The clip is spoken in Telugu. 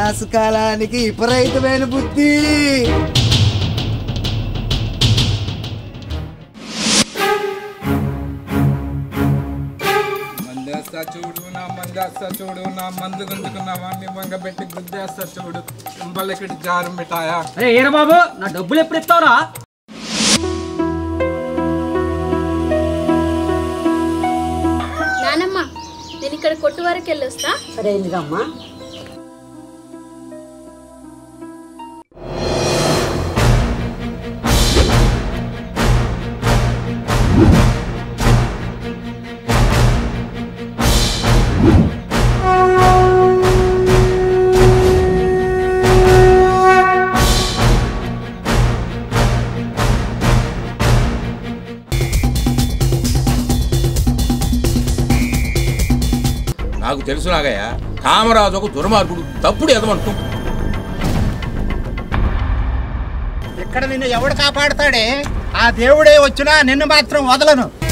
గ్యాస్ కాలానికి విపరీతమైన బుద్ధి మందేస్తా చూడు నా మందేస్తా చూడు నా మందు గుంజుకున్న వాడిని వంగబెట్టి గుద్దేస్తా చూడు కుంభలకి జారం మిఠాయా అరే ఏరా బాబు నా డబ్బులు ఎప్పుడు ఇస్తావురా నానమ్మ నేను ఇక్కడ కొట్టు వరకు వెళ్ళొస్తా సరే ఎందుకమ్మా నాకు తెలుసు నాగయ్య కామరాజు ఒక దుర్మార్గుడు తప్పుడు ఎదమంటూ ఇక్కడ నిన్ను ఎవడు కాపాడుతాడే ఆ దేవుడే వచ్చినా నిన్ను మాత్రం వదలను